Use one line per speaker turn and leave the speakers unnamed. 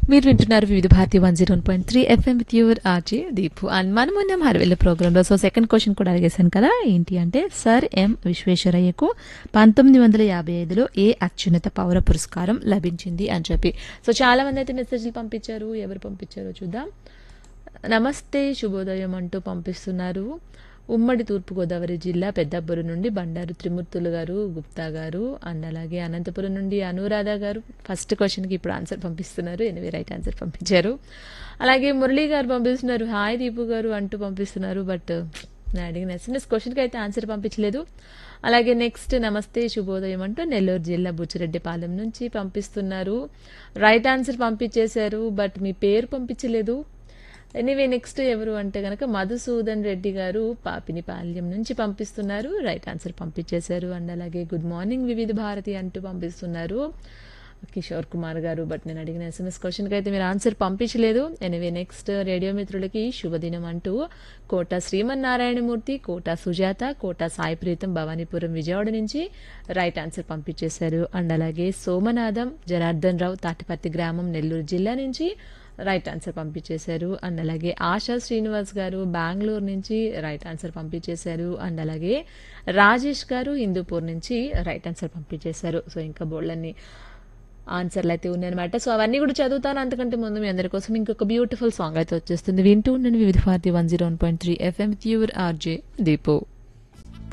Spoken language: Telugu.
మీరు వింటున్నారు Vividh Bharati one zero point three FM with your RJ Deepu and మనం ఉన్నాం హరివెల్ల ప్రోగ్రాంలో సో సెకండ్ క్వశ్చన్ కూడా అడిగేశాను కదా ఏంటి అంటే సర్ ఎం విశ్వేశ్వరయ్యకు పంతొమ్మిది వందల యాభై ఐదులో ఏ అత్యున్నత పౌర పురస్కారం లభించింది అని చెప్పి సో చాలా మంది అయితే మెసేజ్లు పంపించారు ఎవరు పంపించారో చూద్దాం నమస్తే శుభోదయం అంటూ పంపిస్తున్నారు ఉమ్మడి తూర్పుగోదావరి జిల్లా పెద్దబ్బురు నుండి బండారు త్రిమూర్తులు గారు గుప్తా గారు అండ్ అలాగే అనంతపురం నుండి అనురాధ గారు ఫస్ట్ క్వశ్చన్కి ఇప్పుడు ఆన్సర్ పంపిస్తున్నారు ఎనివే రైట్ ఆన్సర్ పంపించారు అలాగే మురళీ గారు పంపిస్తున్నారు హాయ్ దీపు గారు అంటూ పంపిస్తున్నారు బట్ నేను అడిగిన ఎస్ఎంఎస్ క్వశ్చన్కి అయితే ఆన్సర్ పంపించలేదు అలాగే నెక్స్ట్ నమస్తే శుభోదయం అంటూ నెల్లూరు జిల్లా బుచ్చిరెడ్డిపాలెం నుంచి పంపిస్తున్నారు రైట్ ఆన్సర్ పంపించేశారు బట్ మీ పేరు పంపించలేదు ఎనీవే నెక్స్ట్ ఎవరు అంటే కనుక మధుసూదన్ రెడ్డి గారు పాపినిపాల్యం నుంచి పంపిస్తున్నారు రైట్ ఆన్సర్ పంపించేశారు అండ్ అలాగే గుడ్ మార్నింగ్ వివిధ భారతి అంటూ పంపిస్తున్నారు కిషోర్ కుమార్ గారు బట్ నేను అడిగిన ఎస్ఎంఎస్ క్వశ్చన్కి అయితే మీరు ఆన్సర్ పంపించలేదు ఎనివే నెక్స్ట్ రేడియో మిత్రులకి శుభదినం అంటూ కోట శ్రీమన్నారాయణమూర్తి కోట సుజాత కోట సాయి ప్రీతం భవానీపురం విజయవాడ నుంచి రైట్ ఆన్సర్ పంపించేశారు అండ్ అలాగే సోమనాథం జనార్దన్ రావు తాటిపత్తి గ్రామం నెల్లూరు జిల్లా నుంచి రైట్ ఆన్సర్ పంపించేశారు అండ్ అలాగే ఆశా శ్రీనివాస్ గారు బెంగళూరు నుంచి రైట్ ఆన్సర్ పంపించేశారు అండ్ అలాగే రాజేష్ గారు హిందూపూర్ నుంచి రైట్ ఆన్సర్ పంపించేశారు సో ఇంకా బోళ్ళన్ని ఆన్సర్లు అయితే ఉన్నాయన్నమాట సో అవన్నీ కూడా చదువుతాను అంతకంటే ముందు మీ అందరి కోసం ఇంకొక బ్యూటిఫుల్ సాంగ్ అయితే వచ్చేస్తుంది వింటూ ఉండండి Vividh Bharati one zero one point three FM your RJ Deepu